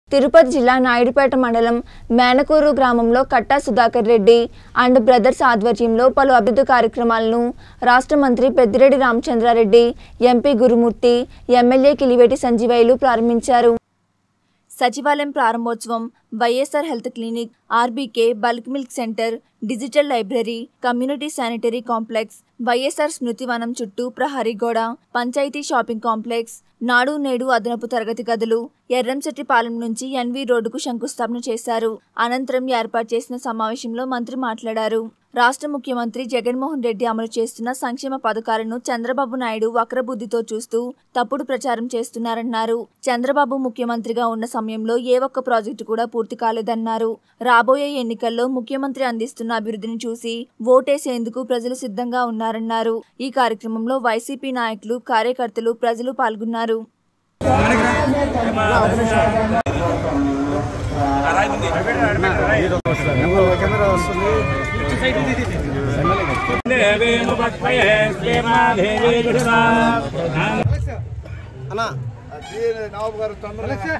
తిరుపతి జిల్లా నాయుడుపేట మండలం మేనకూరు గ్రామంలో కట్టా సుధాకర్ రెడ్డి అండ్ బ్రదర్స్ ఆధ్వర్యంలో పలు అభివృద్ధి కార్యక్రమాలను రాష్ట్ర మంత్రి పెద్దిరెడ్డి రామచంద్రారెడ్డి ఎంపీ గురుమూర్తి ఎమ్మెల్యే కిలివేటి సంజీవయ్యలు ప్రారంభించారు సచివాలయం ప్రారంభోత్సవం YSR health clinic RBK bulk milk centre digital library community sanitary complex YSR స్మృతివనం చుట్టూ ప్రహరీ గోడ పంచాయతీ షాపింగ్ కాంప్లెక్స్ నాడు నేడు అదనపు తరగతి గదులు ఎర్రంశెట్టిపాలెం నుంచి ఎన్వి రోడ్డుకు శంకుస్థాపన చేశారు అనంతరం ఏర్పాటు చేసిన సమావేశంలో మంత్రి మాట్లాడారు రాష్ట్ర ముఖ్యమంత్రి జగన్మోహన్ రెడ్డి అమలు చేస్తున్న సంక్షేమ పథకాలను చంద్రబాబు నాయుడు వక్రబుద్ధితో చూస్తూ తప్పుడు ప్రచారం చేస్తున్నారన్నారు చంద్రబాబు ముఖ్యమంత్రిగా ఉన్న సమయంలో ఏ ఒక్క ప్రాజెక్టు కూడా పూర్తి కాలేదన్నారు రాబోయే ఎన్నికల్లో ముఖ్యమంత్రి అందిస్తున్న అభివృద్ధిని చూసి ఓటేసేందుకు ప్రజలు సిద్ధంగా ఉన్నారన్నారు ఈ కార్యక్రమంలో వైసీపీ నాయకులు కార్యకర్తలు ప్రజలు పాల్గొన్నారు అన్నా దీని నవాబు గారు తొందరగా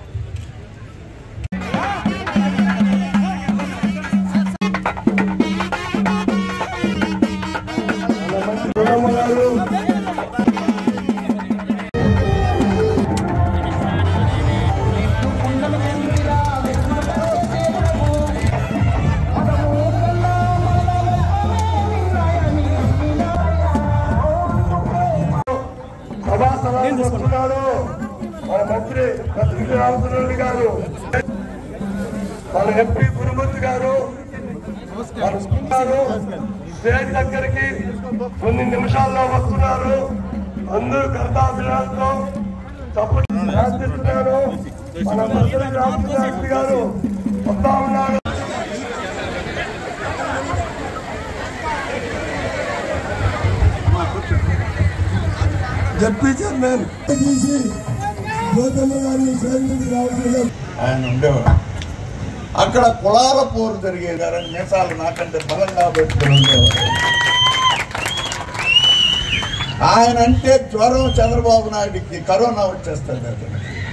సభాస్థలానికి వస్తున్నాడు మన మంత్రి పత్రిక రామచంద్రుడి గారు మన ఎంపీ గురుమూర్తి గారు గారు స్టేజ్ దగ్గరికి కొన్ని నిమిషాల్లో వస్తున్నారు అందరూ కర్తాభిరాలతో తప్పని ప్రార్థిస్తున్నారు మన మంత్రి రామచంద్రారెడ్డి గారు వస్తా ఉన్నారు జడ్పీ చైర్మన్ తీసి గౌతమ్మ గారిని చైర్మన్ రావడం ఆయన ఉండేవాడు అక్కడ కులాల పోరు జరిగేది గారని మీసాలు నాకంటే బలంగా పెట్టుకుని ఉండేవాడు ఆయన అంటే జ్వరం చంద్రబాబు నాయుడికి కరోనా వచ్చేస్తుంది అతనికి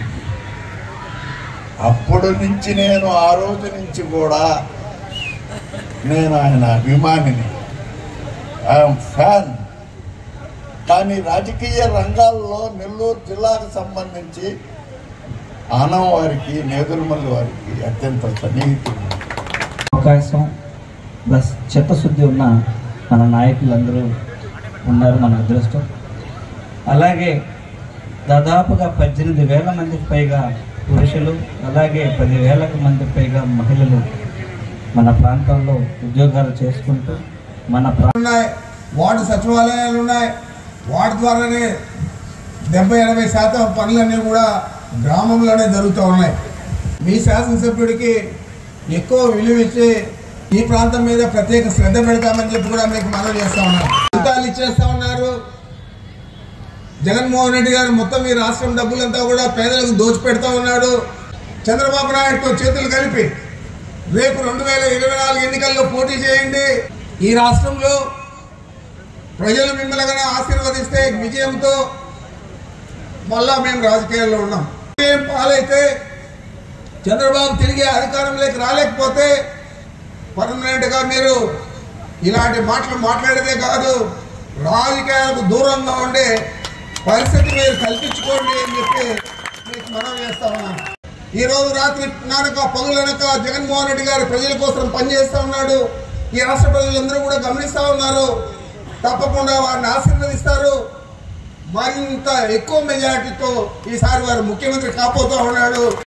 అప్పుడు నుంచి నేను ఆ రోజు నుంచి కూడా నేను ఆయన అభిమానిని ఐఎమ్ ఫ్యాన్ కానీ రాజకీయ రంగాల్లో నెల్లూరు జిల్లాకు సంబంధించి ఆనం వారికి నేదురుమల్లి వారికి అత్యంత సన్నిహితులు అవకాశం ప్లస్ చిత్తశుద్ధి ఉన్న మన నాయకులందరూ ఉన్నారు మన అదృష్టం అలాగే దాదాపుగా పద్దెనిమిది వేల మందికి పైగా పురుషులు అలాగే పదివేలకు మందికి పైగా మహిళలు మన ప్రాంతంలో ఉద్యోగాలు చేసుకుంటూ మన ప్రా ఉన్నాయి వార్డు సచివాలయాలు ఉన్నాయి వార్డు ద్వారానే డెబ్బై ఎనభై శాతం పనులన్నీ కూడా గ్రామంలోనే జరుగుతూ ఉన్నాయి మీ శాసనసభ్యుడికి ఎక్కువ విలువ ఇచ్చి ఈ ప్రాంతం మీద ప్రత్యేక శ్రద్ధ పెడతామని చెప్పి కూడా మీకు మనవి చేస్తా ఉన్నారు జీతాలు ఇచ్చేస్తా ఉన్నారు జగన్మోహన్ రెడ్డి గారు మొత్తం ఈ రాష్ట్రం డబ్బులంతా కూడా పేదలకు దోచిపెడతా ఉన్నాడు చంద్రబాబు నాయుడుతో చేతులు కలిపి రేపు రెండు వేల ఇరవై నాలుగు ఎన్నికల్లో పోటీ చేయండి ఈ రాష్ట్రంలో ప్రజలు మిమ్మల్ని ఆశీర్వదిస్తే విజయంతో మళ్ళా మేము రాజకీయాల్లో ఉన్నాం విజయం పాలైతే చంద్రబాబు తిరిగి అధికారంలోకి రాలేకపోతే పర్మనెంట్గా మీరు ఇలాంటి మాటలు మాట్లాడేదే కాదు రాజకీయాలకు దూరంగా ఉండే పరిస్థితి మీరు కల్పించుకోండి అని చెప్పి మీకు మనం చేస్తా ఉన్నాం ఈ రోజు రాత్రి నానక పగులనక జగన్మోహన్ రెడ్డి గారు ప్రజల కోసం పనిచేస్తా ఉన్నాడు ఈ రాష్ట్ర ప్రజలందరూ కూడా గమనిస్తా ఉన్నారు తప్పకుండా వారిని ఆశీర్వదిస్తారు మరింత ఎక్కువ మెజారిటీతో ఈసారి వారు ముఖ్యమంత్రి కాబోతా ఉన్నాడు